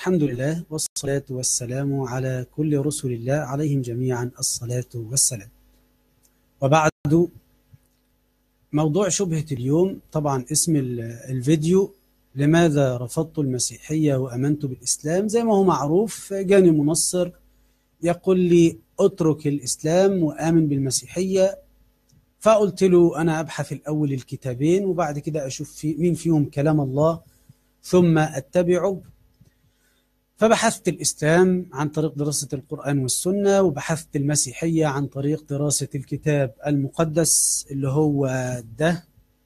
الحمد لله والصلاة والسلام على كل رسل الله عليهم جميعا الصلاة والسلام وبعد موضوع شبهة اليوم طبعا اسم الفيديو لماذا رفضت المسيحية وأمنت بالإسلام زي ما هو معروف جاني منصر يقول لي اترك الإسلام وآمن بالمسيحية فقلت له أنا أبحث الأول الكتابين وبعد كده أشوف في مين فيهم كلام الله ثم أتبعه فبحثت الإسلام عن طريق دراسة القرآن والسنة وبحثت المسيحية عن طريق دراسة الكتاب المقدس اللي هو ده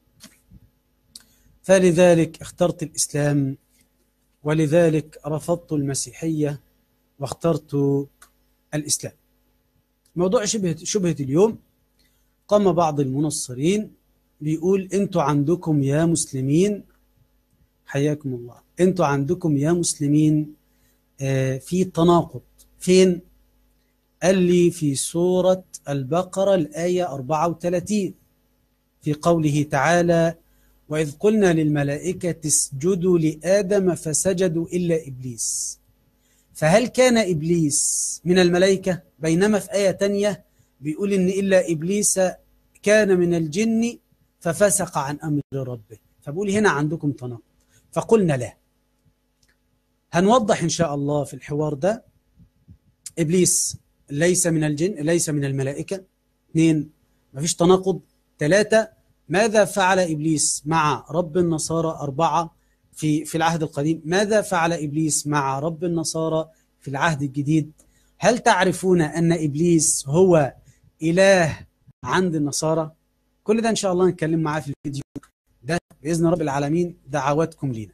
فلذلك اخترت الإسلام ولذلك رفضت المسيحية واخترت الإسلام موضوع شبهة, شبهة اليوم قام بعض المنصرين بيقول انتوا عندكم يا مسلمين حياكم الله انتوا عندكم يا مسلمين آه في تناقض فين قال لي في سورة البقرة الآية 34 في قوله تعالى وإذ قلنا للملائكة اسجدوا لآدم فسجدوا إلا إبليس فهل كان إبليس من الملائكة بينما في آية تانية بيقول إن إلا إبليس كان من الجن ففسق عن أمر ربه فبقول هنا عندكم تناقض فقلنا لا هنوضح إن شاء الله في الحوار ده إبليس ليس من الجن ليس من الملائكة اثنين مفيش تناقض ثلاثة ماذا فعل إبليس مع رب النصارى أربعة في في العهد القديم ماذا فعل إبليس مع رب النصارى في العهد الجديد هل تعرفون أن إبليس هو إله عند النصارى كل ده إن شاء الله نتكلم معاه في الفيديو ده بإذن رب العالمين دعواتكم لينا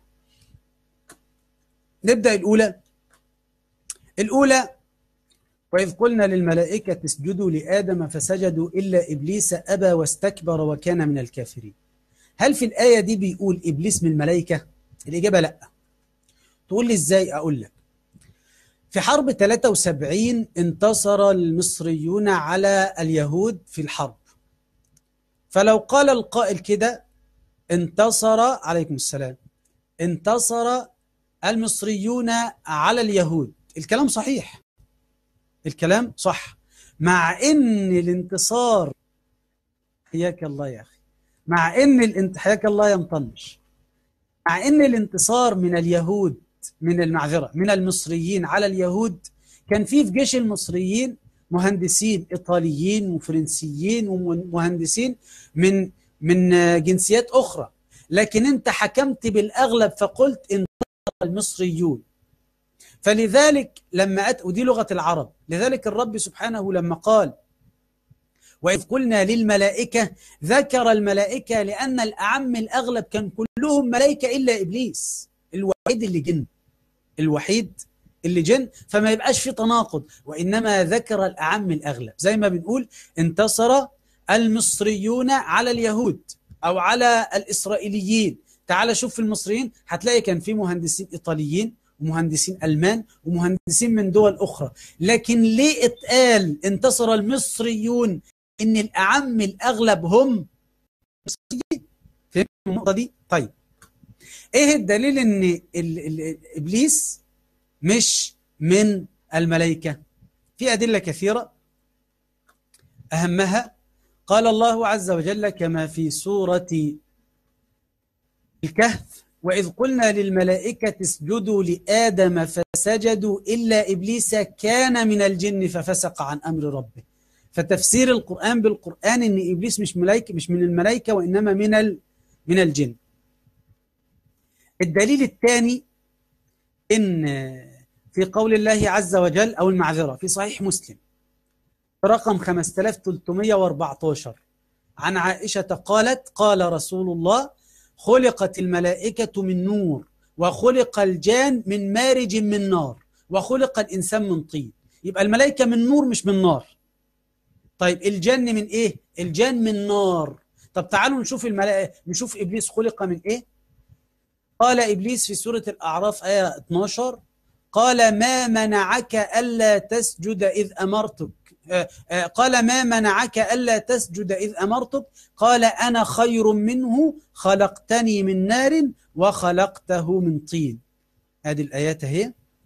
نبدأ الأولى الأولى وإذ قلنا للملائكة اسجدوا لآدم فسجدوا إلا إبليس أبى واستكبر وكان من الكافرين هل في الآية دي بيقول إبليس من الملائكة؟ الإجابة لأ تقول لي إزاي أقول لك في حرب 73 انتصر المصريون على اليهود في الحرب فلو قال القائل كده انتصر عليكم السلام انتصر المصريون على اليهود الكلام صحيح الكلام صح مع ان الانتصار حياك الله يا اخي مع ان الانت... حياك الله يا مطنش مع ان الانتصار من اليهود من المعذره من المصريين على اليهود كان في في جيش المصريين مهندسين ايطاليين وفرنسيين ومهندسين من من جنسيات اخرى لكن انت حكمت بالاغلب فقلت انتصر المصريون فلذلك لما أت... ودي لغة العرب لذلك الرب سبحانه لما قال وإذ قلنا للملائكة ذكر الملائكة لأن الأعم الأغلب كان كلهم ملائكة إلا إبليس الوحيد اللي جن الوحيد اللي جن فما يبقاش في تناقض وإنما ذكر الأعم الأغلب زي ما بنقول انتصر المصريون على اليهود أو على الإسرائيليين تعال شوف في المصريين هتلاقي كان في مهندسين إيطاليين ومهندسين ألمان ومهندسين من دول أخرى لكن ليه اتقال انتصر المصريون إن الأعم الأغلب هم مصريين فهمت النقطة دي؟ طيب إيه الدليل إن ال ال إبليس مش من الملائكة في أدلة كثيرة أهمها قال الله عز وجل كما في سورة الكهف وإذ قلنا للملائكة اسجدوا لآدم فسجدوا إلا إبليس كان من الجن ففسق عن أمر ربه فتفسير القرآن بالقرآن إن إبليس مش ملائكة مش من الملائكة وإنما من ال من الجن الدليل الثاني إن في قول الله عز وجل أو المعذرة في صحيح مسلم رقم 5314 عن عائشة قالت قال رسول الله خلقت الملائكة من نور وخلق الجان من مارج من نار وخلق الإنسان من طين يبقى الملائكة من نور مش من نار طيب الجن من إيه؟ الجان من نار طب تعالوا نشوف الملائكة نشوف إبليس خلق من إيه؟ قال إبليس في سورة الأعراف آية 12 قال ما منعك ألا تسجد إذ أمرتك قال ما منعك ألا تسجد إذ أمرتك قال أنا خير منه خلقتني من نار وخلقته من طين هذه الآيات هي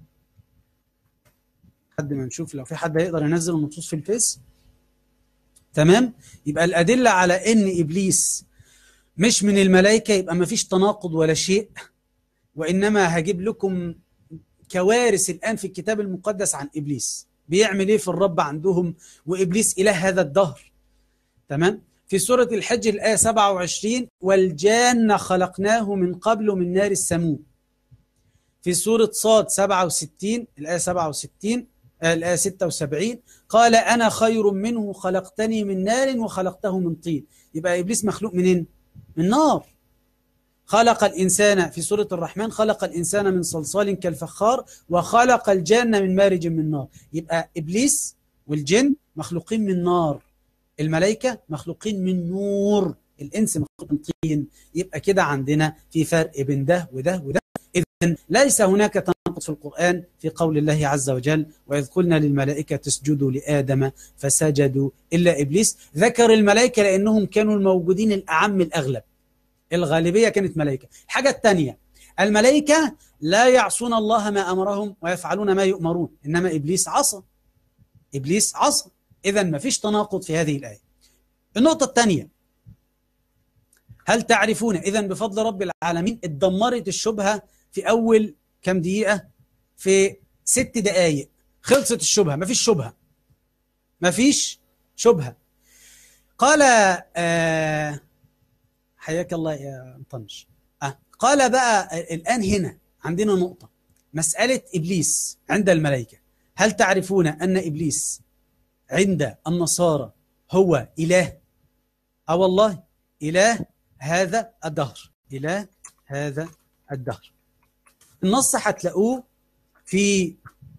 لحد ما نشوف لو في حد هيقدر ينزل النصوص في الفيس تمام يبقى الأدلة على إن إبليس مش من الملائكة يبقى ما فيش تناقض ولا شيء وإنما هجيب لكم كوارث الآن في الكتاب المقدس عن إبليس بيعمل إيه في الرب عندهم وإبليس إله هذا الدهر تمام في سورة الحج الآية 27 والجان خلقناه من قبل من نار السموم في سورة صاد 67 الآية 67 الآية 76 قال أنا خير منه خلقتني من نار وخلقته من طين يبقى إبليس مخلوق منين؟ من نار خلق الإنسان في سورة الرحمن خلق الإنسان من صلصال كالفخار وخلق الجن من مارج من نار يبقى إبليس والجن مخلوقين من نار الملائكة مخلوقين من نور الإنس مخلوق من طين يبقى كده عندنا في فرق بين ده وده وده إذن ليس هناك تناقض في القرآن في قول الله عز وجل وإذ قلنا للملائكة اسجدوا لآدم فسجدوا إلا إبليس ذكر الملائكة لأنهم كانوا الموجودين الأعم الأغلب الغالبية كانت ملائكة الحاجة الثانية الملائكة لا يعصون الله ما أمرهم ويفعلون ما يؤمرون إنما إبليس عصى إبليس عصى إذا ما فيش تناقض في هذه الآية النقطة الثانية هل تعرفون إذا بفضل رب العالمين اتدمرت الشبهة في أول كم دقيقة في ست دقايق خلصت الشبهة ما فيش شبهة ما فيش شبهة قال آه حياك الله يا مطنش آه قال بقى الآن هنا عندنا نقطة مسألة إبليس عند الملائكة هل تعرفون أن إبليس عند النصارى هو إله أه والله إله هذا الدهر إله هذا الدهر النص هتلاقوه في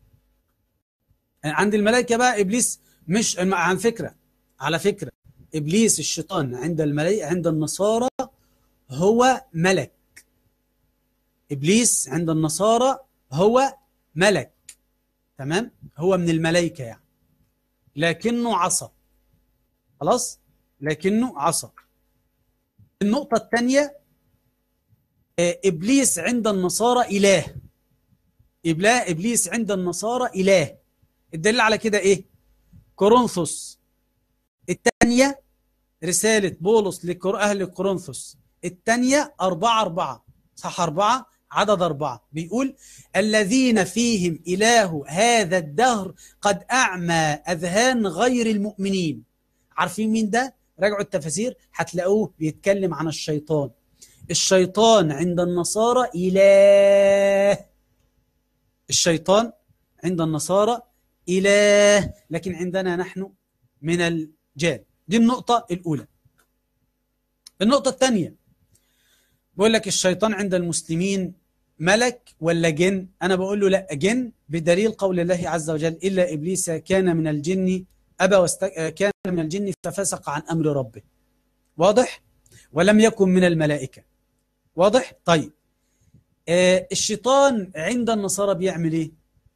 عند الملائكة بقى إبليس مش عن فكرة على فكرة إبليس الشيطان عند الملائكة عند النصارى هو ملك إبليس عند النصارى هو ملك تمام هو من الملائكة يعني لكنه عصى خلاص لكنه عصى النقطة الثانية إبليس عند النصارى إله إبلا إبليس عند النصارى إله الدليل على كده إيه كورنثوس الثانية رسالة بولس لأهل كورنثوس الثانية أربعة أربعة صح أربعة عدد أربعة بيقول الذين فيهم إله هذا الدهر قد أعمى أذهان غير المؤمنين عارفين مين ده؟ راجعوا التفاسير هتلاقوه بيتكلم عن الشيطان الشيطان عند النصارى إله الشيطان عند النصارى إله لكن عندنا نحن من الجان دي النقطة الأولى النقطة الثانية بيقول لك الشيطان عند المسلمين ملك ولا جن أنا بقول له لا جن بدليل قول الله عز وجل إلا إبليس كان من الجن أبى واست... كان من الجن ففسق عن أمر ربه واضح ولم يكن من الملائكة واضح طيب آه الشيطان عند النصارى بيعمل ايه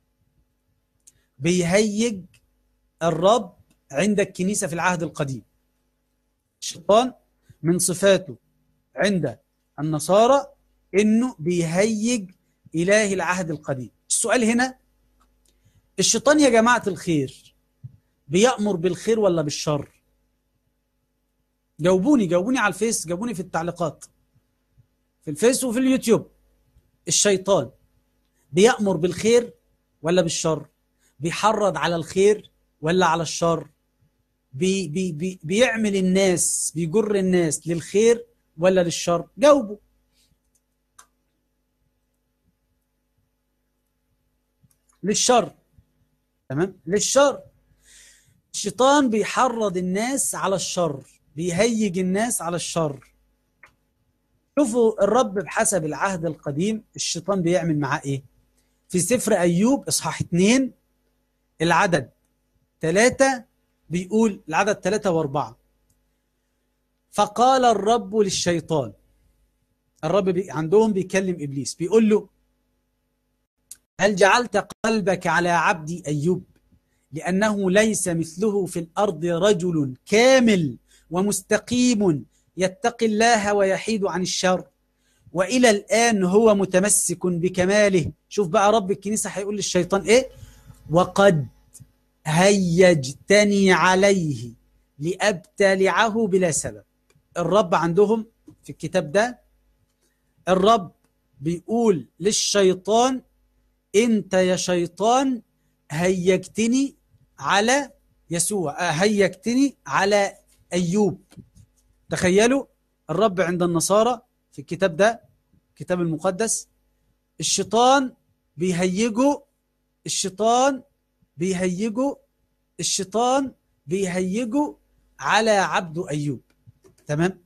بيهيج الرب عند الكنيسة في العهد القديم الشيطان من صفاته عند النصارى انه بيهيج اله العهد القديم السؤال هنا الشيطان يا جماعة الخير بيأمر بالخير ولا بالشر جاوبوني جاوبوني على الفيس جاوبوني في التعليقات في الفيس وفي اليوتيوب الشيطان بيأمر بالخير ولا بالشر بيحرض على الخير ولا على الشر بي بي بي بيعمل الناس بيجر الناس للخير ولا للشر جاوبوا للشر تمام للشر الشيطان بيحرض الناس على الشر بيهيج الناس على الشر شوفوا الرب بحسب العهد القديم الشيطان بيعمل معاه ايه في سفر ايوب اصحاح 2 العدد ثلاثة بيقول العدد ثلاثة واربعة فقال الرب للشيطان الرب بي عندهم بيكلم ابليس بيقول له هل جعلت قلبك على عبدي ايوب لانه ليس مثله في الارض رجل كامل ومستقيم يتقي الله ويحيد عن الشر والى الان هو متمسك بكماله شوف بقى رب الكنيسه هيقول للشيطان ايه وقد هيجتني عليه لأبتلعه بلا سبب الرب عندهم في الكتاب ده الرب بيقول للشيطان انت يا شيطان هيجتني على يسوع آه، هيجتني على ايوب تخيلوا الرب عند النصارى في الكتاب ده الكتاب المقدس الشيطان بيهيجه الشيطان بيهيجه الشيطان بيهيجه على عبده ايوب تمام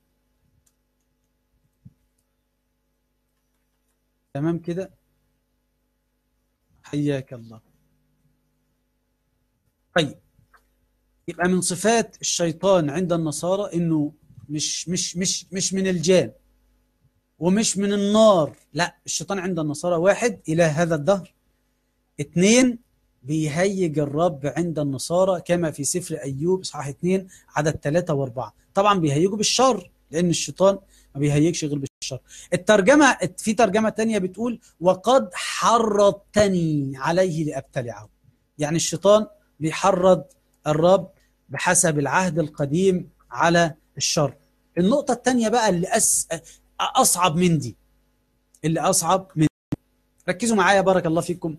تمام كده حياك الله طيب يبقى من صفات الشيطان عند النصارى انه مش مش مش مش من الجان ومش من النار لا الشيطان عند النصارى واحد الى هذا الدهر اثنين بيهيج الرب عند النصارى كما في سفر ايوب اصحاح اثنين عدد ثلاثة واربعة طبعا بيهيجوا بالشر لان الشيطان ما بيهيجش غير بالشر الترجمة في ترجمة تانية بتقول وقد حرضتني عليه لأبتلعه يعني الشيطان بيحرض الرب بحسب العهد القديم على الشر النقطة الثانية بقى اللي أس... أصعب من دي اللي أصعب من دي. ركزوا معايا بارك الله فيكم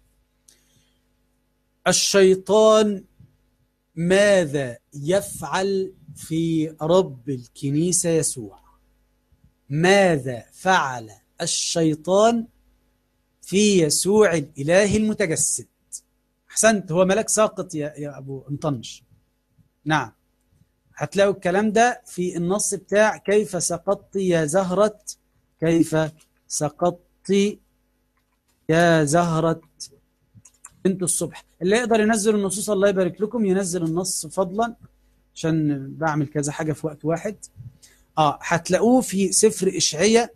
الشيطان ماذا يفعل في رب الكنيسة يسوع ماذا فعل الشيطان في يسوع الإله المتجسد أحسنت هو ملاك ساقط يا, يا أبو انطنش نعم هتلاقوا الكلام ده في النص بتاع كيف سقطت يا زهرة كيف سقطت يا زهرة بنت الصبح اللي يقدر ينزل النصوص الله يبارك لكم ينزل النص فضلا عشان بعمل كذا حاجة في وقت واحد اه هتلاقوه في سفر إشعية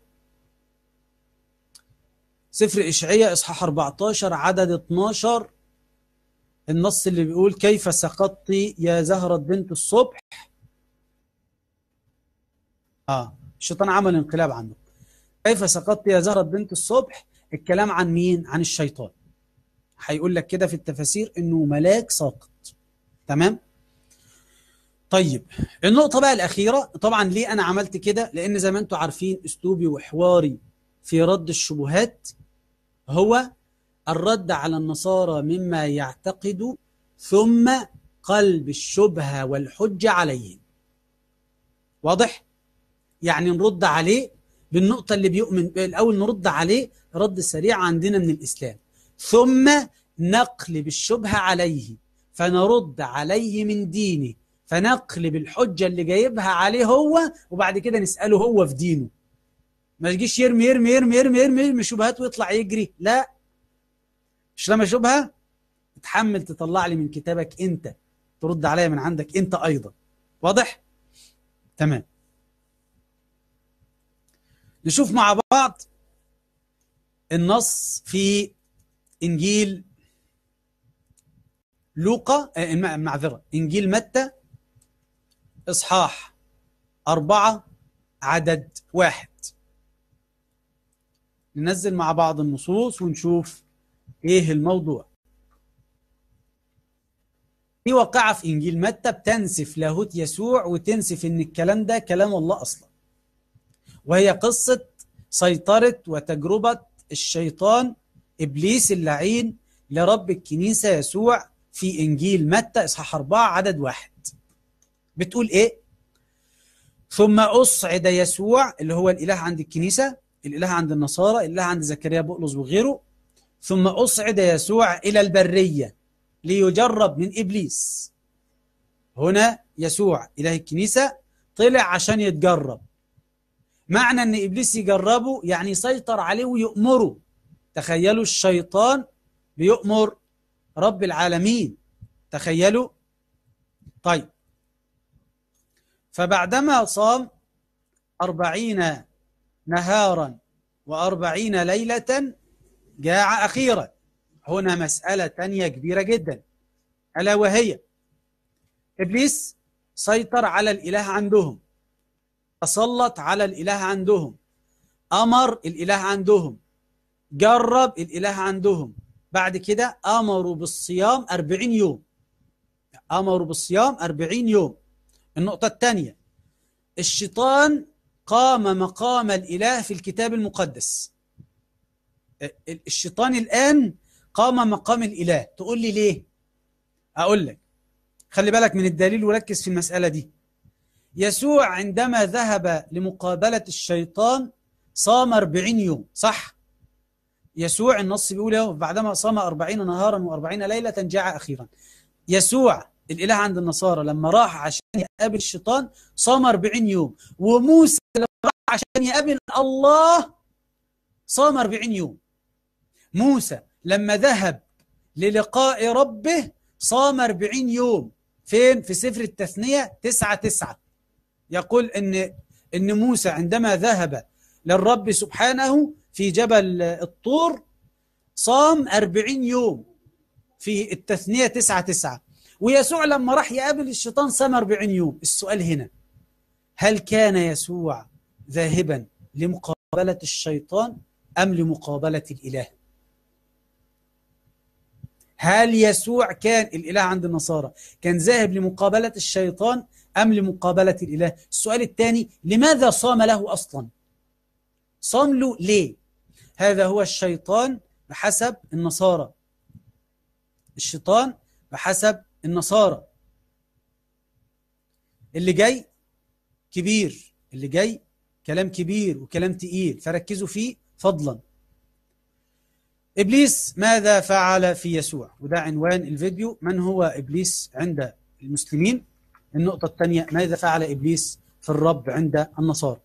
سفر إشعية إصحاح 14 عدد 12 النص اللي بيقول كيف سقطت يا زهرة بنت الصبح اه الشيطان عمل انقلاب عنه كيف سقطت يا زهرة بنت الصبح الكلام عن مين عن الشيطان هيقول لك كده في التفاسير انه ملاك ساقط تمام طيب النقطة بقى الأخيرة طبعا ليه أنا عملت كده لأن زي ما أنتم عارفين أسلوبي وحواري في رد الشبهات هو الرد على النصارى مما يعتقد ثم قلب الشبهة والحجة عليهم واضح؟ يعني نرد عليه بالنقطة اللي بيؤمن الأول نرد عليه رد سريع عندنا من الإسلام ثم نقلب الشبهة عليه فنرد عليه من دينه فنقلب الحجة اللي جايبها عليه هو وبعد كده نسأله هو في دينه ما يجيش يرمي يرمي يرمي يرمي يرمي, يرمي شبهات ويطلع يجري لا مش لما شبهة تحمل تطلع لي من كتابك انت ترد عليا من عندك انت ايضا واضح تمام نشوف مع بعض النص في انجيل لوقا معذره انجيل متى اصحاح أربعة عدد واحد ننزل مع بعض النصوص ونشوف ايه الموضوع في واقعة في إنجيل متى بتنسف لاهوت يسوع وتنسف إن الكلام ده كلام الله أصلا وهي قصة سيطرة وتجربة الشيطان إبليس اللعين لرب الكنيسة يسوع في إنجيل متى إصحاح أربعة عدد واحد بتقول إيه؟ ثم أصعد يسوع اللي هو الإله عند الكنيسة الإله عند النصارى الإله عند زكريا بؤلس وغيره ثم أصعد يسوع إلى البرية ليجرب من إبليس هنا يسوع إله الكنيسة طلع عشان يتجرب معنى أن إبليس يجربه يعني يسيطر عليه ويؤمره تخيلوا الشيطان بيؤمر رب العالمين تخيلوا طيب فبعدما صام أربعين نهارا وأربعين ليلة جاع أخيرا هنا مسألة تانية كبيرة جدا ألا وهي إبليس سيطر على الإله عندهم تسلط على الإله عندهم أمر الإله عندهم جرب الإله عندهم بعد كده أمروا بالصيام أربعين يوم أمروا بالصيام أربعين يوم النقطة الثانية الشيطان قام مقام الإله في الكتاب المقدس الشيطان الآن قام مقام الإله تقول لي ليه أقول لك خلي بالك من الدليل وركز في المسألة دي يسوع عندما ذهب لمقابلة الشيطان صام أربعين يوم صح يسوع النص بيقول بعدما صام أربعين نهارا وأربعين ليلة جاء أخيرا يسوع الإله عند النصارى لما راح عشان يقابل الشيطان صام 40 يوم وموسى لما راح عشان يقابل الله صام 40 يوم موسى لما ذهب للقاء ربه صام 40 يوم فين في سفر التثنية تسعة تسعة يقول إن إن موسى عندما ذهب للرب سبحانه في جبل الطور صام 40 يوم في التثنية تسعة تسعة ويسوع لما راح يقابل الشيطان صام 40 يوم السؤال هنا هل كان يسوع ذاهبا لمقابلة الشيطان أم لمقابلة الإله هل يسوع كان الإله عند النصارى كان ذاهب لمقابلة الشيطان أم لمقابلة الإله السؤال الثاني لماذا صام له أصلا صام له ليه هذا هو الشيطان بحسب النصارى الشيطان بحسب النصارى اللي جاي كبير اللي جاي كلام كبير وكلام تقيل فركزوا فيه فضلا إبليس ماذا فعل في يسوع وده عنوان الفيديو من هو إبليس عند المسلمين النقطة الثانية ماذا فعل إبليس في الرب عند النصارى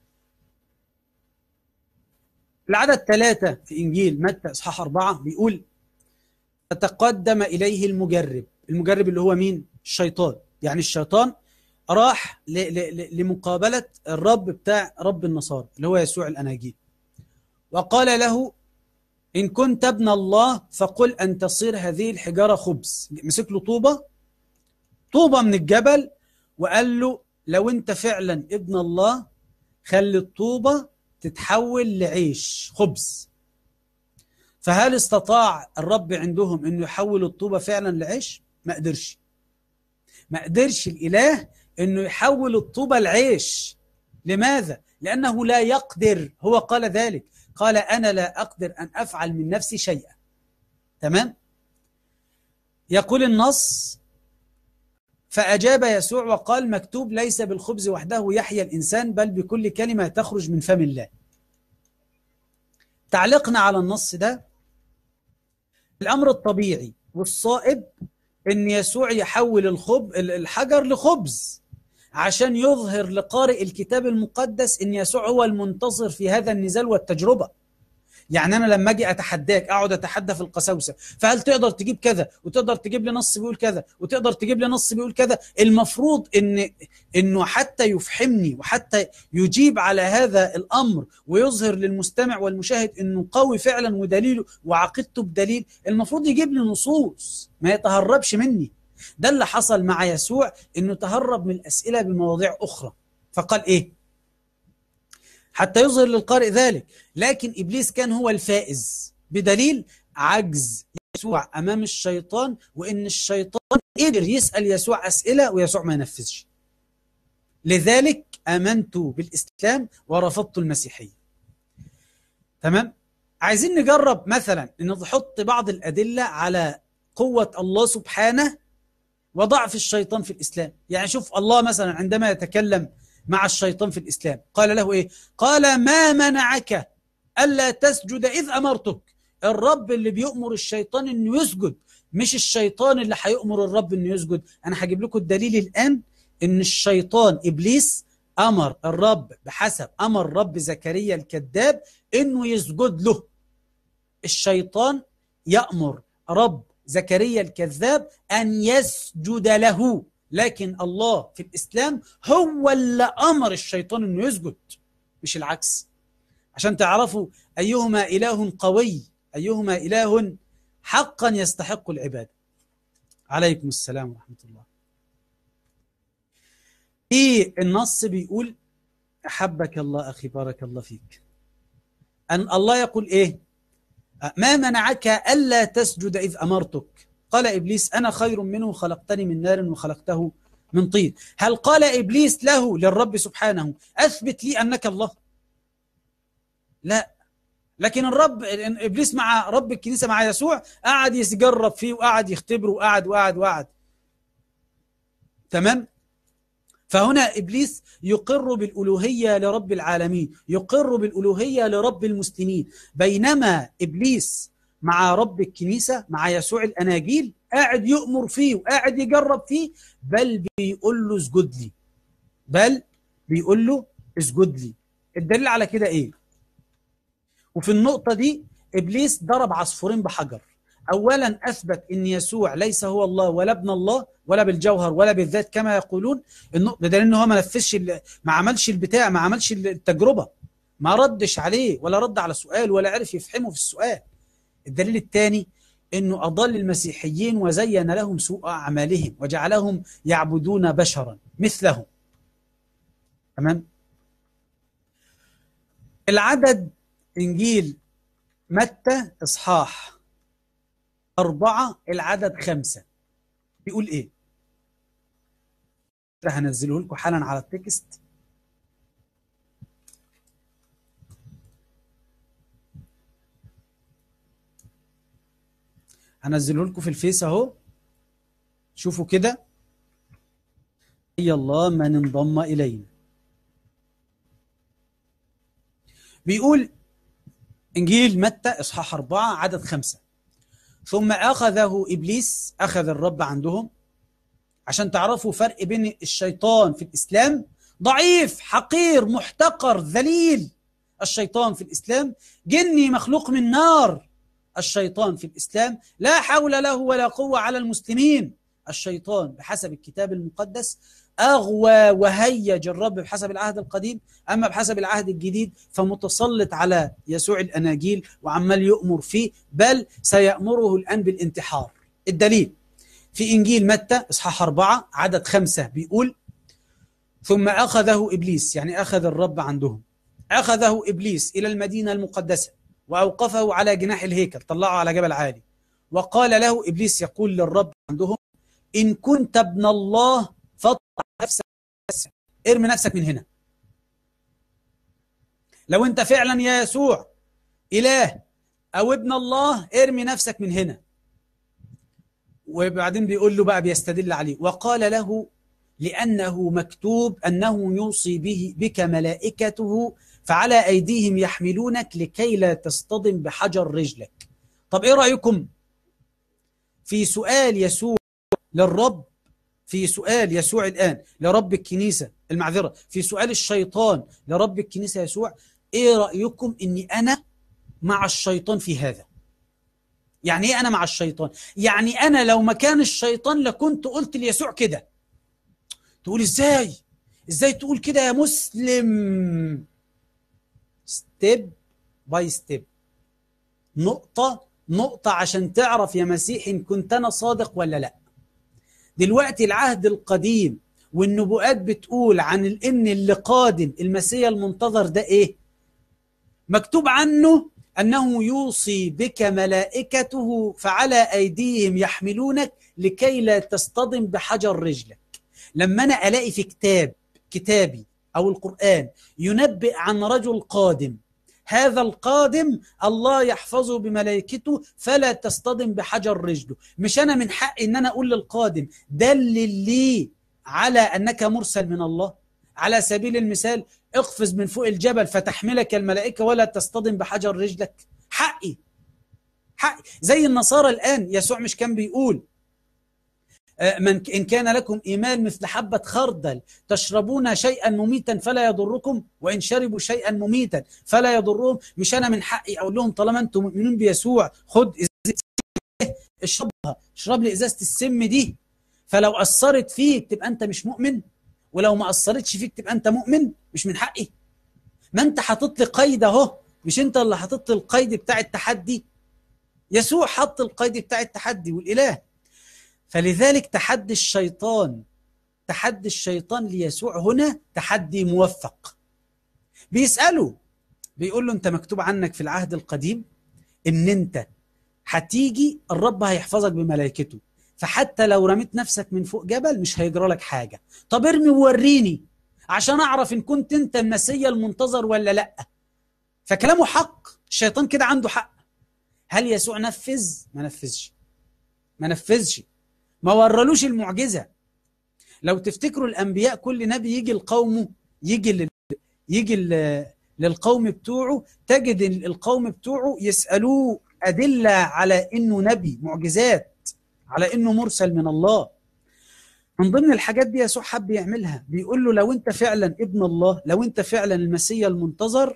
العدد ثلاثة في إنجيل متى إصحاح أربعة بيقول فتقدم إليه المجرب المجرب اللي هو مين الشيطان يعني الشيطان راح لمقابلة الرب بتاع رب النصارى اللي هو يسوع الأناجيل وقال له إن كنت ابن الله فقل أن تصير هذه الحجارة خبز مسك له طوبة طوبة من الجبل وقال له لو أنت فعلا ابن الله خلي الطوبة تتحول لعيش خبز فهل استطاع الرب عندهم أنه يحول الطوبة فعلا لعيش؟ ما قدرش ما قدرش الإله أنه يحول الطوبة لعيش لماذا؟ لأنه لا يقدر هو قال ذلك قال أنا لا أقدر أن أفعل من نفسي شيئا تمام؟ يقول النص فأجاب يسوع وقال مكتوب ليس بالخبز وحده يحيا الإنسان بل بكل كلمة تخرج من فم الله تعليقنا على النص ده الأمر الطبيعي والصائب ان يسوع يحول الخب الحجر لخبز عشان يظهر لقارئ الكتاب المقدس ان يسوع هو المنتصر في هذا النزال والتجربه يعني انا لما اجي اتحداك اقعد اتحدى في القساوسه فهل تقدر تجيب كذا وتقدر تجيب لي نص بيقول كذا وتقدر تجيب لي نص بيقول كذا المفروض ان انه حتى يفحمني وحتى يجيب على هذا الامر ويظهر للمستمع والمشاهد انه قوي فعلا ودليله وعقيدته بدليل المفروض يجيب لي نصوص ما يتهربش مني ده اللي حصل مع يسوع انه تهرب من الاسئله بمواضيع اخرى فقال ايه حتى يظهر للقارئ ذلك لكن إبليس كان هو الفائز بدليل عجز يسوع أمام الشيطان وإن الشيطان قدر يسأل يسوع أسئلة ويسوع ما ينفذش لذلك آمنت بالإسلام ورفضت المسيحية تمام عايزين نجرب مثلا ان نحط بعض الأدلة على قوة الله سبحانه وضعف الشيطان في الإسلام يعني شوف الله مثلا عندما يتكلم مع الشيطان في الإسلام قال له إيه قال ما منعك ألا تسجد إذ أمرتك الرب اللي بيؤمر الشيطان أنه يسجد مش الشيطان اللي هيؤمر الرب أنه يسجد أنا هجيب لكم الدليل الآن أن الشيطان إبليس أمر الرب بحسب أمر رب زكريا الكذاب أنه يسجد له الشيطان يأمر رب زكريا الكذاب أن يسجد له لكن الله في الإسلام هو اللي أمر الشيطان أنه يسجد مش العكس عشان تعرفوا أيهما إله قوي أيهما إله حقا يستحق العبادة عليكم السلام ورحمة الله في النص بيقول أحبك الله أخي بارك الله فيك أن الله يقول إيه ما منعك ألا تسجد إذ أمرتك قال إبليس أنا خير منه خلقتني من نار وخلقته من طين هل قال إبليس له للرب سبحانه أثبت لي أنك الله لا لكن الرب إبليس مع رب الكنيسة مع يسوع قعد يجرب فيه وقعد يختبره وقعد وقعد وقعد تمام فهنا ابليس يقر بالالوهيه لرب العالمين يقر بالالوهيه لرب المسلمين بينما ابليس مع رب الكنيسه مع يسوع الاناجيل قاعد يؤمر فيه وقاعد يجرب فيه بل بيقول له اسجد لي بل بيقول له اسجد لي الدليل على كده ايه وفي النقطه دي ابليس ضرب عصفورين بحجر اولا اثبت ان يسوع ليس هو الله ولا ابن الله ولا بالجوهر ولا بالذات كما يقولون بدليل ان هو ما نفذش ما عملش البتاع ما عملش التجربه ما ردش عليه ولا رد على سؤال ولا عرف يفهمه في السؤال الدليل الثاني انه اضل المسيحيين وزين لهم سوء اعمالهم وجعلهم يعبدون بشرا مثلهم تمام العدد انجيل متى اصحاح أربعة العدد خمسة بيقول إيه؟ هنزله لكم حالا على التكست هنزله لكم في الفيس اهو شوفوا كده هي الله من انضم الينا بيقول انجيل متى اصحاح أربعة عدد خمسة ثم اخذه ابليس اخذ الرب عندهم عشان تعرفوا فرق بين الشيطان في الاسلام ضعيف حقير محتقر ذليل الشيطان في الاسلام جني مخلوق من نار الشيطان في الاسلام لا حول له ولا قوه على المسلمين الشيطان بحسب الكتاب المقدس اغوى وهيج الرب بحسب العهد القديم اما بحسب العهد الجديد فمتسلط على يسوع الاناجيل وعمال يؤمر فيه بل سيامره الان بالانتحار الدليل في انجيل متى اصحاح أربعة عدد خمسة بيقول ثم اخذه ابليس يعني اخذ الرب عندهم اخذه ابليس الى المدينه المقدسه واوقفه على جناح الهيكل طلعه على جبل عالي وقال له ابليس يقول للرب عندهم ان كنت ابن الله فاطلع نفسك ارمي نفسك من هنا لو انت فعلا يا يسوع اله او ابن الله ارمي نفسك من هنا وبعدين بيقول له بقى بيستدل عليه وقال له لأنه مكتوب أنه يوصي به بك ملائكته فعلى أيديهم يحملونك لكي لا تصطدم بحجر رجلك طب إيه رأيكم في سؤال يسوع للرب في سؤال يسوع الآن لرب الكنيسة المعذرة في سؤال الشيطان لرب الكنيسة يسوع إيه رأيكم أني أنا مع الشيطان في هذا يعني ايه انا مع الشيطان يعني انا لو مكان الشيطان لكنت قلت ليسوع كده تقول ازاي ازاي تقول كده يا مسلم ستيب باي ستيب نقطة نقطة عشان تعرف يا مسيحي إن كنت أنا صادق ولا لأ دلوقتي العهد القديم والنبوءات بتقول عن الإن اللي قادم المسيح المنتظر ده إيه مكتوب عنه أنه يوصي بك ملائكته فعلى أيديهم يحملونك لكي لا تصطدم بحجر رجلك لما أنا ألاقي في كتاب كتابي أو القرآن ينبئ عن رجل قادم هذا القادم الله يحفظه بملائكته فلا تصطدم بحجر رجله مش أنا من حقي أن أنا أقول للقادم دلل لي على أنك مرسل من الله على سبيل المثال اقفز من فوق الجبل فتحملك الملائكة ولا تصطدم بحجر رجلك حقي حقي زي النصارى الآن يسوع مش كان بيقول من إن كان لكم إيمان مثل حبة خردل تشربون شيئا مميتا فلا يضركم وإن شربوا شيئا مميتا فلا يضرهم مش أنا من حقي أقول لهم طالما أنتم مؤمنين بيسوع خد إزازة اشربها اشرب لي إزازة السم دي فلو أثرت فيك تبقى أنت مش مؤمن ولو ما أثرتش فيك تبقى أنت مؤمن مش من حقي ما أنت حاطط لي قيد أهو مش أنت اللي حاطط لي القيد بتاع التحدي يسوع حط القيد بتاع التحدي والإله فلذلك تحدي الشيطان تحدي الشيطان ليسوع هنا تحدي موفق بيسأله بيقول له أنت مكتوب عنك في العهد القديم إن أنت هتيجي الرب هيحفظك بملائكته فحتى لو رميت نفسك من فوق جبل مش هيجرى لك حاجه طب ارمي ووريني عشان اعرف ان كنت انت المسيا المنتظر ولا لا فكلامه حق الشيطان كده عنده حق هل يسوع نفذ ما نفذش ما نفذش ما ورلوش المعجزه لو تفتكروا الانبياء كل نبي يجي لقومه يجي لل... يجي لل... للقوم بتوعه تجد القوم بتوعه يسالوه ادله على انه نبي معجزات على انه مرسل من الله من ضمن الحاجات دي يسوع حب يعملها بيقول له لو انت فعلا ابن الله لو انت فعلا المسيا المنتظر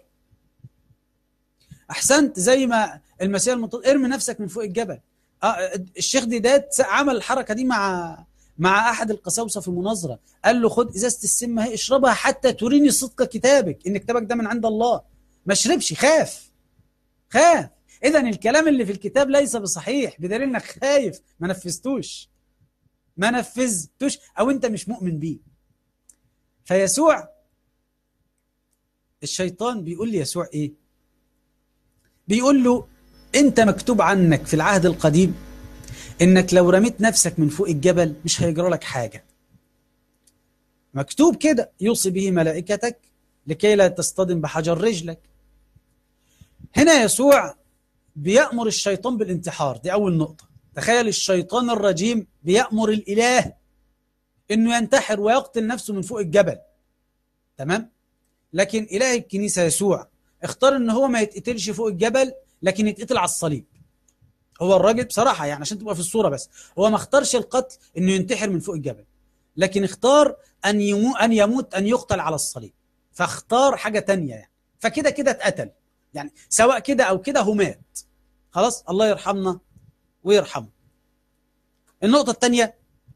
احسنت زي ما المسيا المنتظر ارمي نفسك من فوق الجبل آه الشيخ ديدات عمل الحركه دي مع مع احد القساوسه في مناظره قال له خد ازازه السم اهي اشربها حتى تريني صدق كتابك ان كتابك ده من عند الله ما اشربش خاف خاف اذا الكلام اللي في الكتاب ليس بصحيح بدليل انك خايف ما نفذتوش ما نفذتوش او انت مش مؤمن بيه فيسوع الشيطان بيقول لي يسوع ايه بيقول له انت مكتوب عنك في العهد القديم انك لو رميت نفسك من فوق الجبل مش هيجرى لك حاجه مكتوب كده يوصي به ملائكتك لكي لا تصطدم بحجر رجلك هنا يسوع بيأمر الشيطان بالانتحار دي أول نقطة تخيل الشيطان الرجيم بيأمر الإله إنه ينتحر ويقتل نفسه من فوق الجبل تمام لكن إله الكنيسة يسوع اختار إن هو ما يتقتلش فوق الجبل لكن يتقتل على الصليب هو الراجل بصراحة يعني عشان تبقى في الصورة بس هو ما اختارش القتل إنه ينتحر من فوق الجبل لكن اختار أن يموت أن يموت أن يقتل على الصليب فاختار حاجة تانية يعني فكده كده اتقتل يعني سواء كده او كده هو مات خلاص الله يرحمنا ويرحمه النقطة الثانية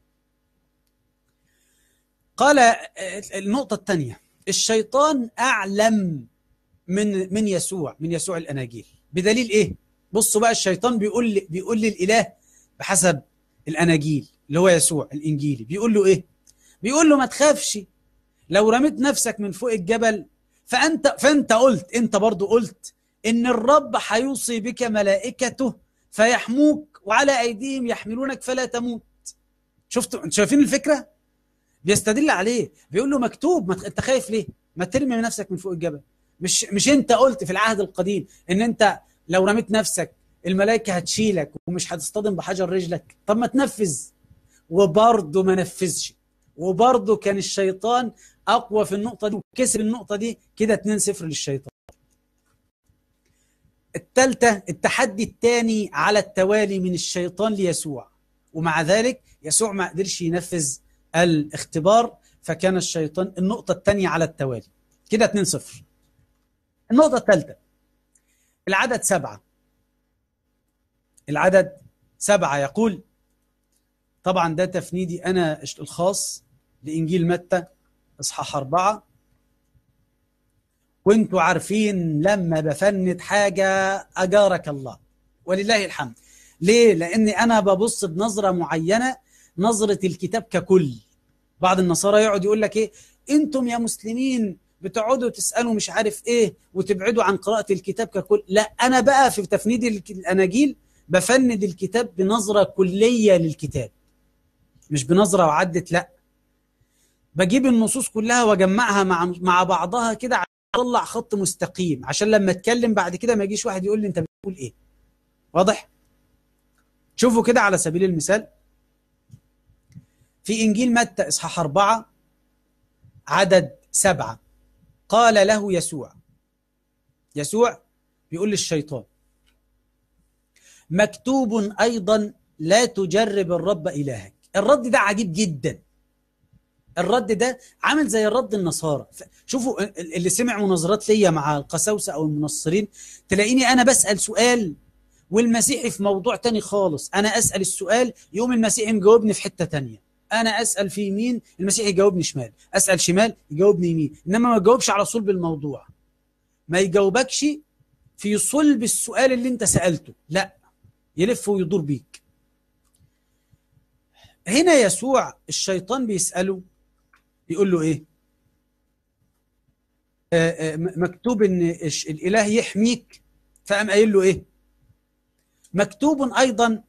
قال النقطة الثانية الشيطان أعلم من من يسوع من يسوع الأناجيل بدليل إيه؟ بصوا بقى الشيطان بيقول لي بيقول للإله بحسب الأناجيل اللي هو يسوع الإنجيلي بيقول له إيه؟ بيقول له ما تخافش لو رميت نفسك من فوق الجبل فانت فانت قلت انت برضو قلت ان الرب هيوصي بك ملائكته فيحموك وعلى ايديهم يحملونك فلا تموت شفتوا انتوا شايفين الفكره بيستدل عليه بيقول له مكتوب ما انت خايف ليه ما ترمي نفسك من فوق الجبل مش مش انت قلت في العهد القديم ان انت لو رميت نفسك الملائكه هتشيلك ومش هتصطدم بحجر رجلك طب ما تنفذ وبرضه ما نفذش وبرضه كان الشيطان اقوى في النقطه دي وكسب النقطه دي كده 2-0 للشيطان الثالثه التحدي الثاني على التوالي من الشيطان ليسوع ومع ذلك يسوع ما قدرش ينفذ الاختبار فكان الشيطان النقطه الثانيه على التوالي كده 2-0 النقطه الثالثه العدد سبعة العدد سبعة يقول طبعا ده تفنيدي أنا الخاص لإنجيل متى إصحاح أربعة وانتوا عارفين لما بفند حاجة أجارك الله ولله الحمد ليه؟ لأني أنا ببص بنظرة معينة نظرة الكتاب ككل بعض النصارى يقعد يقول لك إيه أنتم يا مسلمين بتقعدوا تسألوا مش عارف إيه وتبعدوا عن قراءة الكتاب ككل لا أنا بقى في تفنيد الأناجيل بفند الكتاب بنظرة كلية للكتاب مش بنظرة وعدت لا بجيب النصوص كلها واجمعها مع مع بعضها كده عشان اطلع خط مستقيم عشان لما اتكلم بعد كده ما يجيش واحد يقول لي انت بتقول ايه واضح شوفوا كده على سبيل المثال في انجيل متى اصحاح أربعة عدد سبعة قال له يسوع يسوع بيقول للشيطان مكتوب ايضا لا تجرب الرب الهك الرد ده عجيب جدا الرد ده عامل زي الرد النصارى شوفوا اللي سمع مناظرات ليا مع القساوسه او المنصرين تلاقيني انا بسال سؤال والمسيحي في موضوع تاني خالص انا اسال السؤال يقوم المسيحي مجاوبني في حته تانية انا اسال في يمين المسيحي يجاوبني شمال اسال شمال يجاوبني يمين انما ما يجاوبش على صلب الموضوع ما يجاوبكش في صلب السؤال اللي انت سالته لا يلف ويدور بيك هنا يسوع الشيطان بيساله بيقول له ايه آه آه مكتوب ان الاله يحميك فقام قايل له ايه مكتوب أيضا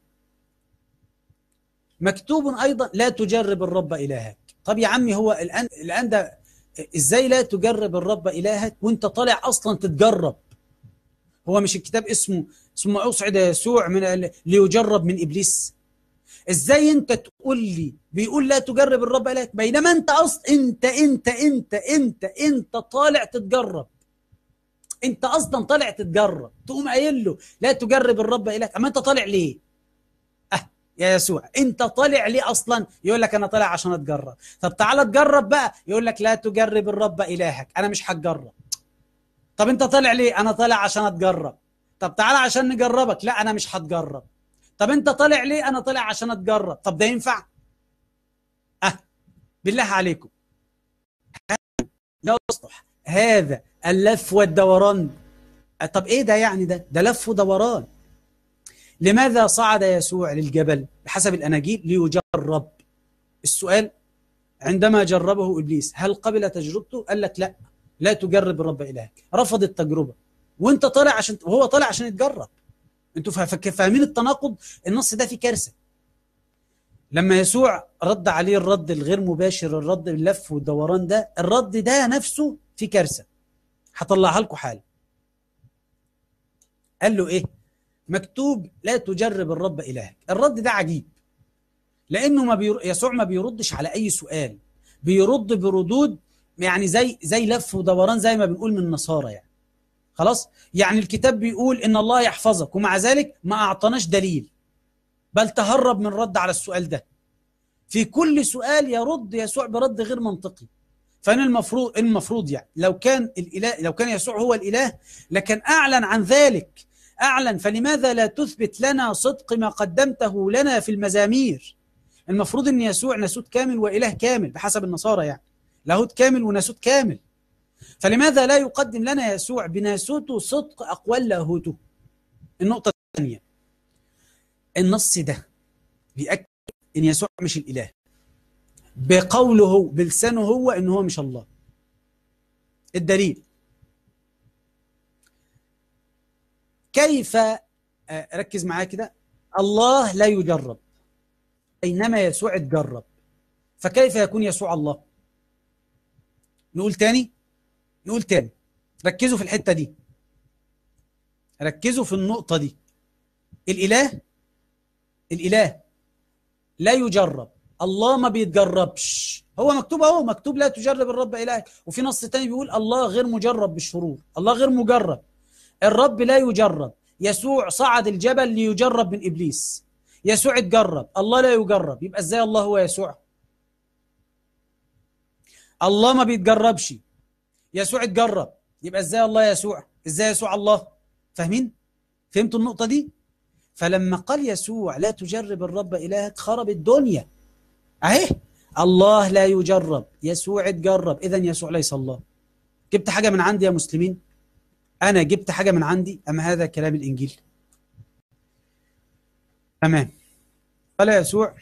مكتوب أيضا لا تجرب الرب إلهك طب يا عمي هو الآن الآن ده إزاي لا تجرب الرب إلهك وأنت طالع أصلا تتجرب هو مش الكتاب اسمه ثم أصعد يسوع من ليجرب من إبليس ازاي انت تقول لي بيقول لا تجرب الرب إلهك بينما انت اصلا انت انت انت انت انت طالع تتجرب انت اصلا طالع تتجرب تقوم قايل له لا تجرب الرب إلهك اما انت طالع ليه اه يا يسوع انت طالع ليه اصلا يقول لك انا طالع عشان اتجرب طب تعالى تجرب بقى يقول لك لا تجرب الرب إلهك انا مش هتجرب طب انت طالع ليه انا طالع عشان اتجرب طب تعالى عشان نجربك لا انا مش هتجرب طب انت طالع ليه انا طالع عشان اتجرب طب ده ينفع اه بالله عليكم لا يصلح هذا اللف والدوران طب ايه ده يعني ده ده لف ودوران لماذا صعد يسوع للجبل بحسب الاناجيل ليجرب السؤال عندما جربه ابليس هل قبل تجربته قال لك لا لا تجرب الرب الهك رفض التجربه وانت طالع عشان وهو طالع عشان يتجرب انتوا فاهمين التناقض النص ده فيه كارثه لما يسوع رد عليه الرد الغير مباشر الرد اللف والدوران ده الرد ده نفسه فيه كارثه هطلعها لكم حالا قال له ايه مكتوب لا تجرب الرب الهك الرد ده عجيب لانه ما بير... يسوع ما بيردش على اي سؤال بيرد بردود يعني زي زي لف ودوران زي ما بنقول من النصارى يعني خلاص يعني الكتاب بيقول ان الله يحفظك ومع ذلك ما اعطاناش دليل بل تهرب من رد على السؤال ده في كل سؤال يرد يسوع برد غير منطقي فانا المفروض المفروض يعني لو كان الاله لو كان يسوع هو الاله لكان اعلن عن ذلك اعلن فلماذا لا تثبت لنا صدق ما قدمته لنا في المزامير المفروض ان يسوع ناسوت كامل واله كامل بحسب النصارى يعني لاهوت كامل وناسوت كامل فلماذا لا يقدم لنا يسوع بناسوته صدق أقوال لاهوته النقطة الثانية النص ده بيأكد إن يسوع مش الإله بقوله هو بلسانه هو إن هو مش الله الدليل كيف ركز معايا كده الله لا يجرب بينما يسوع اتجرب فكيف يكون يسوع الله نقول تاني نقول تاني ركزوا في الحته دي ركزوا في النقطه دي الاله الاله لا يجرب الله ما بيتجربش هو مكتوب اهو مكتوب لا تجرب الرب الهك وفي نص تاني بيقول الله غير مجرب بالشرور الله غير مجرب الرب لا يجرب يسوع صعد الجبل ليجرب من ابليس يسوع اتجرب الله لا يجرب يبقى ازاي الله هو يسوع الله ما بيتجربش يسوع اتجرب يبقى ازاي الله يسوع ازاي يسوع الله فاهمين فهمتوا النقطة دي فلما قال يسوع لا تجرب الرب إلهك خرب الدنيا اهي الله لا يجرب يسوع اتجرب اذا يسوع ليس الله جبت حاجة من عندي يا مسلمين أنا جبت حاجة من عندي أم هذا كلام الإنجيل تمام قال يسوع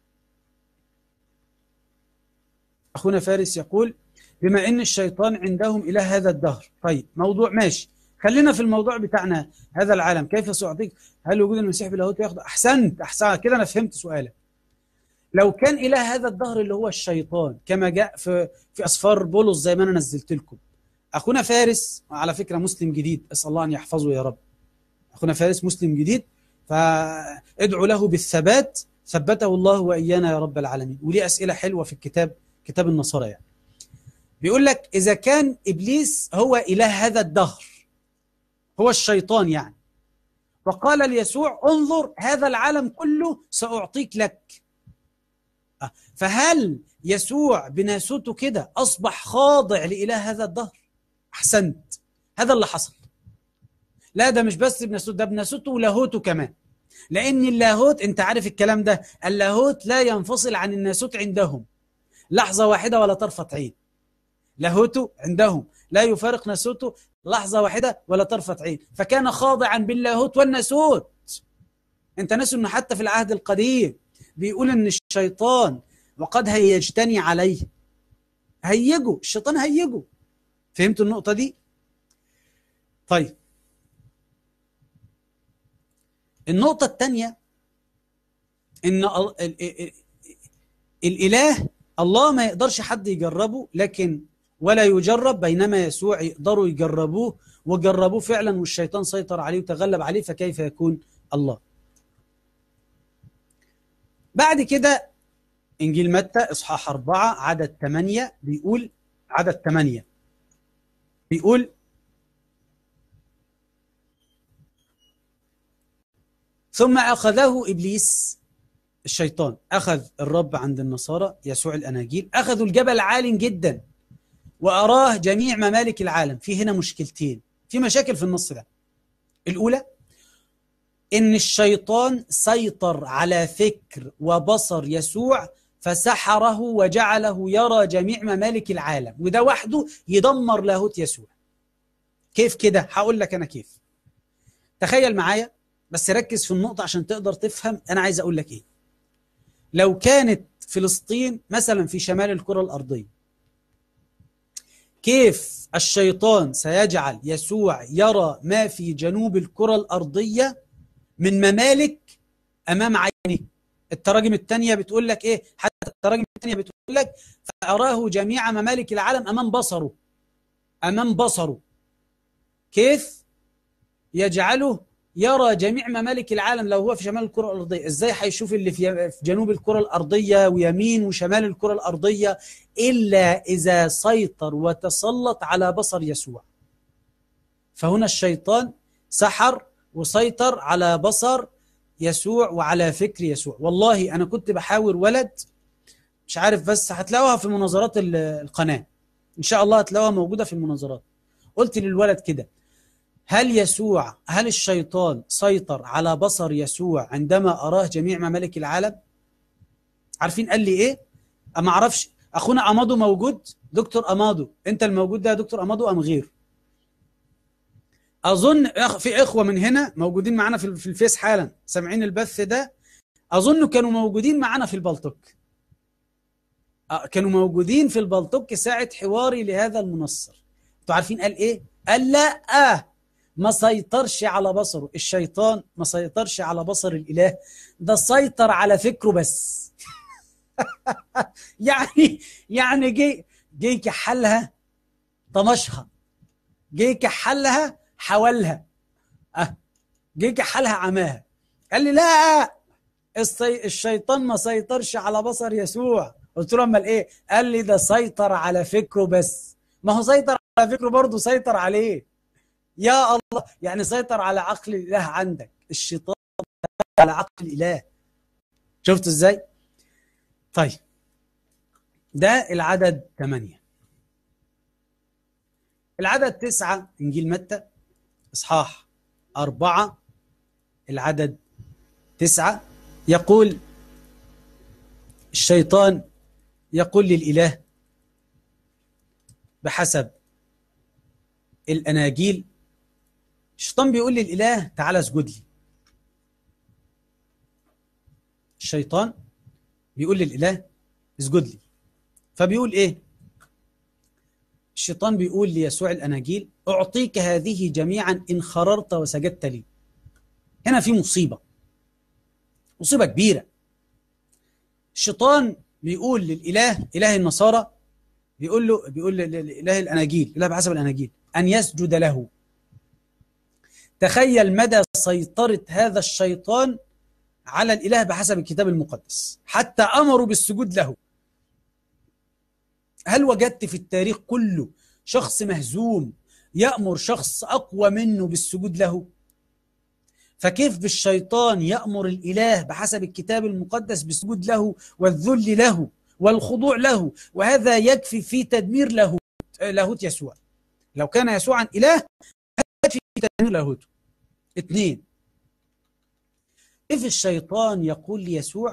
أخونا فارس يقول بما ان الشيطان عندهم الى هذا الدهر طيب موضوع ماشي خلينا في الموضوع بتاعنا هذا العالم كيف سيعطيك هل وجود المسيح بلاهوت ياخذ احسنت احسن كده انا فهمت سؤالك لو كان اله هذا الدهر اللي هو الشيطان كما جاء في في اسفار بولس زي ما انا نزلت لكم اخونا فارس على فكره مسلم جديد اسال الله ان يحفظه يا رب اخونا فارس مسلم جديد فادعوا له بالثبات ثبته الله وايانا يا رب العالمين وليه اسئله حلوه في الكتاب كتاب النصارى يعني بيقول لك إذا كان إبليس هو إله هذا الدهر هو الشيطان يعني وقال ليسوع انظر هذا العالم كله سأعطيك لك فهل يسوع بناسوته كده أصبح خاضع لإله هذا الدهر أحسنت هذا اللي حصل لا ده مش بس بناسوت ده بناسوته ولاهوته كمان لأن اللاهوت أنت عارف الكلام ده اللاهوت لا ينفصل عن الناسوت عندهم لحظة واحدة ولا طرفة عين لاهوته عندهم لا يفارق ناسوته لحظة واحدة ولا طرفة عين فكان خاضعا باللاهوت والناسوت انت ناسوا ان حتى في العهد القديم بيقول ان الشيطان وقد هيجتني عليه هيجوا الشيطان هيجوا فهمتوا النقطة دي طيب النقطة الثانية إن ال- ال- ال- الإله الله ما يقدرش حد يجربه لكن ولا يجرب بينما يسوع يقدروا يجربوه وجربوه فعلا والشيطان سيطر عليه وتغلب عليه فكيف يكون الله بعد كده إنجيل متى إصحاح أربعة عدد ثمانية بيقول عدد ثمانية بيقول ثم أخذه إبليس الشيطان أخذ الرب عند النصارى يسوع الأناجيل أخذوا الجبل عال جدا وأراه جميع ممالك العالم في هنا مشكلتين في مشاكل في النص ده الأولى إن الشيطان سيطر على فكر وبصر يسوع فسحره وجعله يرى جميع ممالك العالم وده وحده يدمر لاهوت يسوع كيف كده هقول لك أنا كيف تخيل معايا بس ركز في النقطة عشان تقدر تفهم أنا عايز أقول لك إيه لو كانت فلسطين مثلا في شمال الكرة الأرضية كيف الشيطان سيجعل يسوع يرى ما في جنوب الكرة الأرضية من ممالك أمام عينه التراجم الثانية بتقول لك إيه حتى التراجم الثانية بتقول لك فأراه جميع ممالك العالم أمام بصره أمام بصره كيف يجعله يرى جميع ممالك العالم لو هو في شمال الكرة الأرضية إزاي هيشوف اللي في في جنوب الكرة الأرضية ويمين وشمال الكرة الأرضية إلا إذا سيطر وتسلط على بصر يسوع فهنا الشيطان سحر وسيطر على بصر يسوع وعلى فكر يسوع والله أنا كنت بحاور ولد مش عارف بس هتلاقوها في مناظرات ال- القناة إن شاء الله هتلاقوها موجودة في المناظرات قلت للولد كده هل يسوع هل الشيطان سيطر على بصر يسوع عندما أراه جميع ممالك العالم عارفين قال لي إيه ما أعرفش أخونا أمادو موجود دكتور أمادو أنت الموجود ده يا دكتور أمادو أم غير أظن أخ- في إخوة من هنا موجودين معانا في في الفيس حالا سامعين البث ده أظن كانوا موجودين معانا في البلطوك آه، كانوا موجودين في البلطوك ساعة حواري لهذا المنصر انتوا عارفين قال ايه قال لا آه ما سيطرش على بصره الشيطان ما سيطرش على بصر الإله ده سيطر على فكره بس يعني يعني جه جه يكحلها طمشها جه يكحلها حولها اه جه يكحلها عماها قال لي لا السي... الشيطان ما سيطرش على بصر يسوع قلت له امال ايه قال لي ده سيطر على فكره بس ما هو سيطر على فكره برضه سيطر عليه يا الله يعني سيطر على عقل الاله عندك الشيطان على عقل الاله شفت ازاي طيب ده العدد ثمانية العدد تسعة إنجيل متى إصحاح أربعة العدد تسعة يقول الشيطان يقول للإله بحسب الأناجيل الشيطان بيقول للإله تعالى اسجد لي الشيطان بيقول للإله اسجد لي فبيقول إيه الشيطان بيقول ليسوع الأناجيل أعطيك هذه جميعا إن خررت وسجدت لي هنا في مصيبة مصيبة كبيرة الشيطان بيقول للإله إله النصارى بيقول له بيقول لإله الأناجيل إله بحسب الأناجيل أن يسجد له تخيل مدى سيطرة هذا الشيطان على الإله بحسب الكتاب المقدس حتى أمروا بالسجود له هل وجدت في التاريخ كله شخص مهزوم يأمر شخص أقوى منه بالسجود له فكيف بالشيطان يأمر الإله بحسب الكتاب المقدس بالسجود له والذل له والخضوع له وهذا يكفي في تدمير لاهوت لاهوت يسوع لو كان يسوعا إله يكفي في تدمير لاهوته اثنين كيف الشيطان يقول ليسوع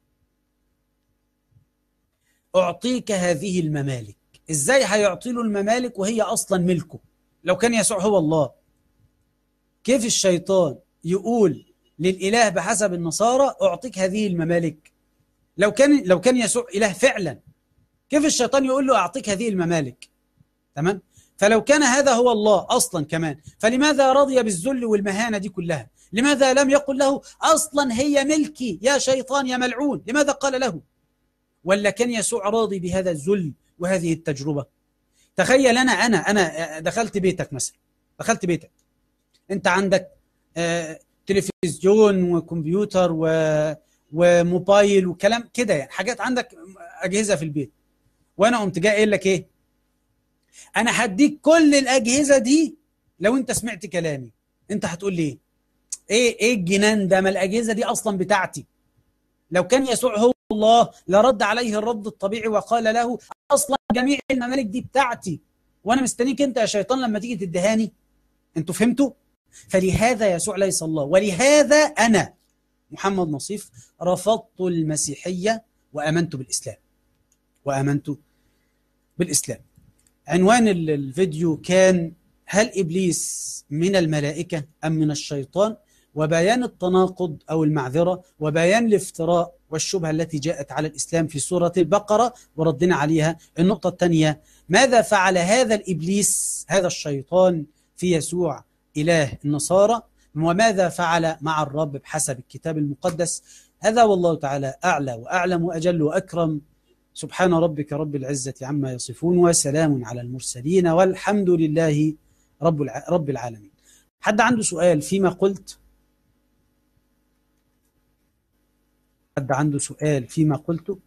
أعطيك هذه الممالك إزاي هيعطي له الممالك وهي أصلا ملكه لو كان يسوع هو الله كيف الشيطان يقول للإله بحسب النصارى أعطيك هذه الممالك لو كان لو كان يسوع إله فعلا كيف الشيطان يقول له أعطيك هذه الممالك تمام فلو كان هذا هو الله أصلا كمان فلماذا رضي بالذل والمهانة دي كلها لماذا لم يقل له أصلا هي ملكي يا شيطان يا ملعون لماذا قال له ولا كان يسوع راضي بهذا الذل وهذه التجربة تخيل أنا أنا أنا دخلت بيتك مثلا دخلت بيتك أنت عندك آه، تلفزيون وكمبيوتر و وموبايل وكلام كده يعني حاجات عندك اجهزه في البيت وانا قمت جاي قايل لك ايه انا هديك كل الاجهزه دي لو انت سمعت كلامي انت هتقول لي ايه ايه ايه الجنان ده ما الاجهزه دي اصلا بتاعتي لو كان يسوع هو الله لرد عليه الرد الطبيعي وقال له اصلا جميع الممالك دي بتاعتي وانا مستنيك انت يا شيطان لما تيجي تدهاني انتوا فهمتوا فلهذا يسوع ليس الله ولهذا انا محمد نصيف رفضت المسيحيه وامنت بالاسلام وامنت بالاسلام عنوان الفيديو كان هل ابليس من الملائكه ام من الشيطان وبيان التناقض او المعذره وبيان الافتراء والشبهه التي جاءت على الاسلام في سوره البقره وردنا عليها النقطه الثانيه ماذا فعل هذا الابليس هذا الشيطان في يسوع اله النصارى وماذا فعل مع الرب بحسب الكتاب المقدس هذا والله تعالى اعلى واعلم واجل واكرم سبحان ربك رب العزه عما يصفون وسلام على المرسلين والحمد لله رب رب العالمين حد عنده سؤال فيما قلت حد عنده سؤال فيما قلته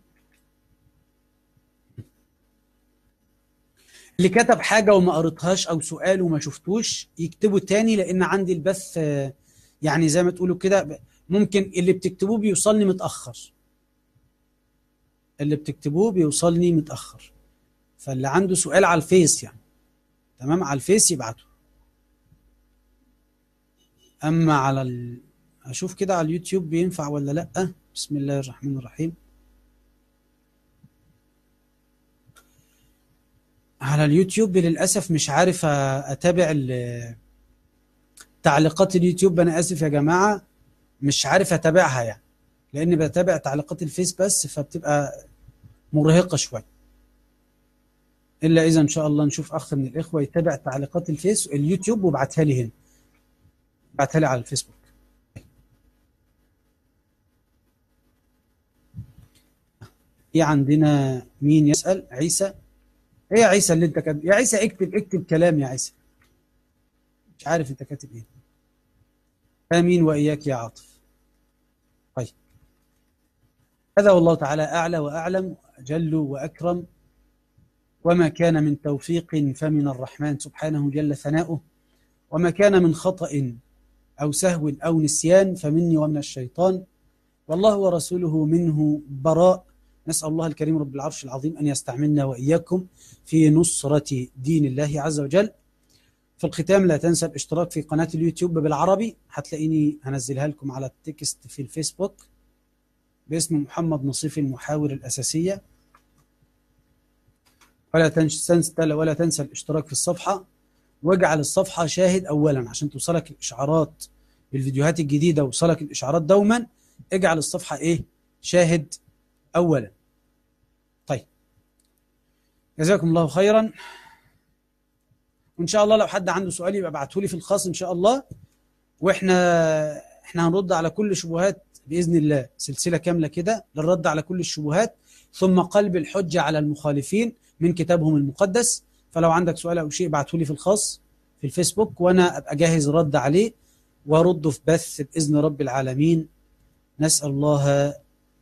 اللي كتب حاجة وما قريتهاش أو سؤال وما شفتوش يكتبه تاني لأن عندي البث يعني زي ما تقولوا كده ممكن اللي بتكتبوه بيوصلني متأخر اللي بتكتبوه بيوصلني متأخر فاللي عنده سؤال على الفيس يعني تمام على الفيس يبعته أما على ال... أشوف كده على اليوتيوب بينفع ولا لأ بسم الله الرحمن الرحيم على اليوتيوب للأسف مش عارف أتابع تعليقات اليوتيوب أنا آسف يا جماعة مش عارف أتابعها يعني لأني بتابع تعليقات الفيس بس فبتبقى مرهقة شوية إلا إذا إن شاء الله نشوف أخ من الإخوة يتابع تعليقات الفيس اليوتيوب وابعتها لي هنا ابعتها لي على الفيسبوك في عندنا مين يسأل عيسى ايه يا عيسى اللي انت كاتب يا عيسى اكتب اكتب كلام يا عيسى مش عارف انت كاتب ايه امين واياك يا عاطف طيب هذا والله تعالى اعلى واعلم واجل واكرم وما كان من توفيق فمن الرحمن سبحانه جل ثناؤه وما كان من خطأ أو سهو أو نسيان فمني ومن الشيطان والله ورسوله منه براء نسأل الله الكريم رب العرش العظيم أن يستعملنا وإياكم في نصرة دين الله عز وجل في الختام لا تنسى الاشتراك في قناة اليوتيوب بالعربي هتلاقيني هنزلها لكم على التكست في الفيسبوك باسم محمد نصيف المحاور الأساسية ولا تنسى ولا تنسى الاشتراك في الصفحة واجعل الصفحة شاهد أولا عشان توصلك الإشعارات بالفيديوهات الجديدة وصلك الإشعارات دوما اجعل الصفحة إيه شاهد أولا طيب جزاكم الله خيرا وإن شاء الله لو حد عنده سؤال يبقى ابعته لي في الخاص إن شاء الله وإحنا إحنا هنرد على كل شبهات بإذن الله سلسلة كاملة كده للرد على كل الشبهات ثم قلب الحجة على المخالفين من كتابهم المقدس فلو عندك سؤال أو شيء ابعته لي في الخاص في الفيسبوك وأنا أبقى جاهز رد عليه وأرده في بث بإذن رب العالمين نسأل الله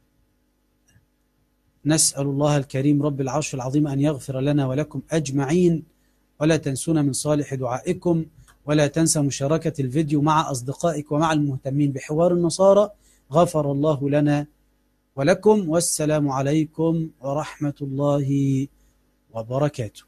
نسأل الله الكريم رب العرش العظيم أن يغفر لنا ولكم أجمعين ولا تنسونا من صالح دعائكم ولا تنسى مشاركة الفيديو مع أصدقائك ومع المهتمين بحوار النصارى غفر الله لنا ولكم والسلام عليكم ورحمة الله وبركاته